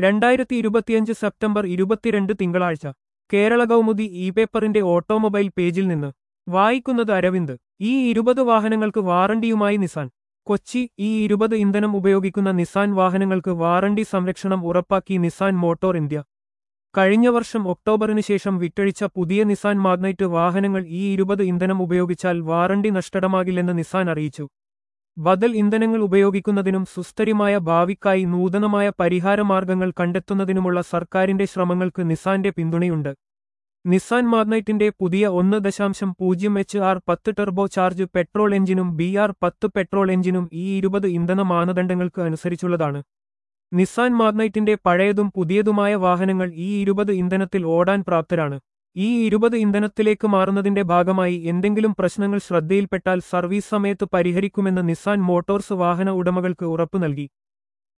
രണ്ടായിരത്തി ഇരുപത്തിയഞ്ച് സെപ്റ്റംബർ ഇരുപത്തിരണ്ട് തിങ്കളാഴ്ച കേരള കൗമുദി ഇ പേപ്പറിന്റെ ഓട്ടോമൊബൈൽ പേജിൽ നിന്ന് വായിക്കുന്നത് അരവിന്ദ് ഈ ഇരുപത് വാഹനങ്ങൾക്ക് വാറണ്ടിയുമായി നിസാൻ കൊച്ചി ഈ ഇരുപത് ഇന്ധനം ഉപയോഗിക്കുന്ന നിസാൻ വാഹനങ്ങൾക്ക് വാറണ്ടി സംരക്ഷണം ഉറപ്പാക്കി നിസാൻ മോട്ടോർ ഇന്ത്യ കഴിഞ്ഞ വർഷം ഒക്ടോബറിന് ശേഷം വിറ്റഴിച്ച പുതിയ നിസാൻ മാഗ്നൈറ്റ് വാഹനങ്ങൾ ഈ ഇരുപത് ഇന്ധനം ഉപയോഗിച്ചാൽ വാറണ്ടി നഷ്ടമാകില്ലെന്ന് നിസാൻ അറിയിച്ചു ബദൽ ഇന്ധനങ്ങൾ ഉപയോഗിക്കുന്നതിനും സുസ്ഥിരമായ ഭാവിക്കായി നൂതനമായ പരിഹാരമാർഗങ്ങൾ കണ്ടെത്തുന്നതിനുമുള്ള സർക്കാരിന്റെ ശ്രമങ്ങൾക്ക് നിസാന്റെ പിന്തുണയുണ്ട് നിസാൻ മാഗ്നൈറ്റിന്റെ പുതിയ ഒന്ന് ദശാംശം പൂജ്യം എച്ച് ആർ പത്ത് ടെർബോ ചാർജ് പെട്രോൾ എഞ്ചിനും ബി ആർ പത്ത് പെട്രോൾ എഞ്ചിനും ഈ ഇരുപത് ഇന്ധന മാനദണ്ഡങ്ങൾക്ക് അനുസരിച്ചുള്ളതാണ് നിസാൻ മാഗ്നൈറ്റിന്റെ പഴയതും പുതിയതുമായ വാഹനങ്ങൾ ഈ ഇരുപത് ഇന്ധനത്തിൽ ഓടാൻ പ്രാപ്തരാണ് ഈ ഇരുപത് ഇന്ധനത്തിലേക്ക് മാറുന്നതിന്റെ ഭാഗമായി എന്തെങ്കിലും പ്രശ്നങ്ങൾ ശ്രദ്ധയിൽപ്പെട്ടാൽ സർവീസ് സമയത്ത് പരിഹരിക്കുമെന്ന് നിസാൻ മോട്ടോർസ് വാഹന ഉടമകൾക്ക് ഉറപ്പു നൽകി